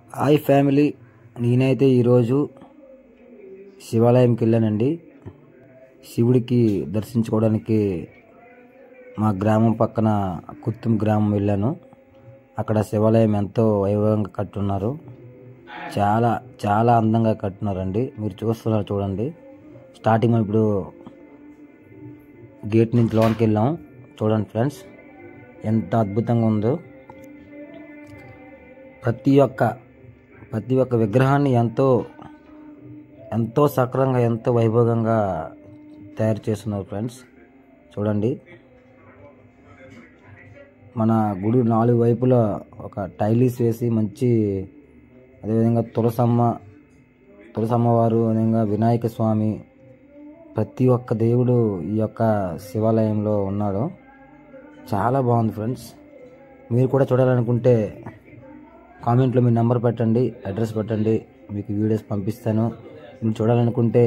hi family నేనైతే ఈరోజు శివాలయంకి వెళ్ళానండి శివుడికి దర్శించుకోవడానికి మా గ్రామం పక్కన కుత్తుం గ్రామం వెళ్ళాను అక్కడ శివాలయం ఎంతో వైభవంగా కట్టున్నారు చాలా చాలా అందంగా కట్టున్నారండి మీరు చూస్తున్నారు చూడండి స్టార్టింగ్ మనం ఇప్పుడు గేట్ నుంచి లోనికి వెళ్ళాం చూడండి ఫ్రెండ్స్ ఎంత అద్భుతంగా ఉందో ప్రతి ఒక్క ప్రతి ఒక్క విగ్రహాన్ని ఎంతో ఎంతో సక్రంగా ఎంతో వైభవంగా తయారు చేస్తున్నారు ఫ్రెండ్స్ చూడండి మన గుడి నాలుగు వైపులా ఒక టైలీస్ వేసి మంచి అదేవిధంగా తులసమ్మ తులసమ్మ వారు అదేవిధంగా వినాయక స్వామి ప్రతి ఒక్క దేవుడు ఈ యొక్క శివాలయంలో ఉన్నాడు చాలా బాగుంది ఫ్రెండ్స్ మీరు కూడా చూడాలనుకుంటే కామెంట్లో మీ నెంబర్ పెట్టండి అడ్రస్ పెట్టండి మీకు వీడియోస్ పంపిస్తాను మీరు చూడాలనుకుంటే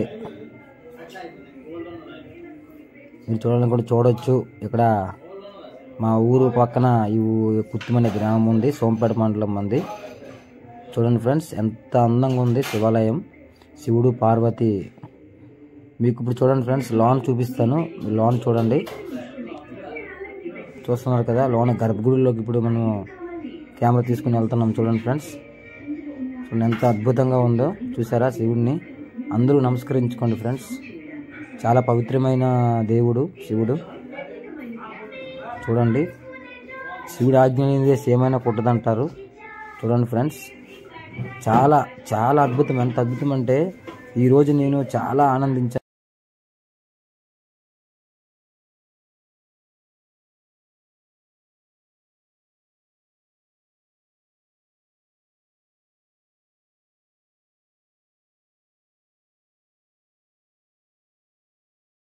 మీరు చూడాలనుకుంటే చూడొచ్చు ఇక్కడ మా ఊరు పక్కన ఈ ఊ- కుత్తుమనే గ్రామం ఉంది సోంపేట మండలం ఉంది చూడండి ఫ్రెండ్స్ ఎంత అందంగా ఉంది శివాలయం శివుడు పార్వతి మీకు ఇప్పుడు చూడండి ఫ్రెండ్స్ లాన్ చూపిస్తాను లాన్ చూడండి చూస్తున్నారు కదా లోన గర్భగుడిలోకి ఇప్పుడు మనం కెమెరా తీసుకుని వెళ్తున్నాం చూడండి ఫ్రెండ్స్ చూడండి ఎంత అద్భుతంగా ఉందో చూసారా శివుడిని అందరూ నమస్కరించుకోండి ఫ్రెండ్స్ చాలా పవిత్రమైన దేవుడు శివుడు చూడండి శివుడు ఆజ్ఞ లేనిదే ఏమైనా కుట్టదంటారు చూడండి ఫ్రెండ్స్ చాలా చాలా అద్భుతం ఎంత అద్భుతం అంటే ఈరోజు నేను చాలా ఆనందించాను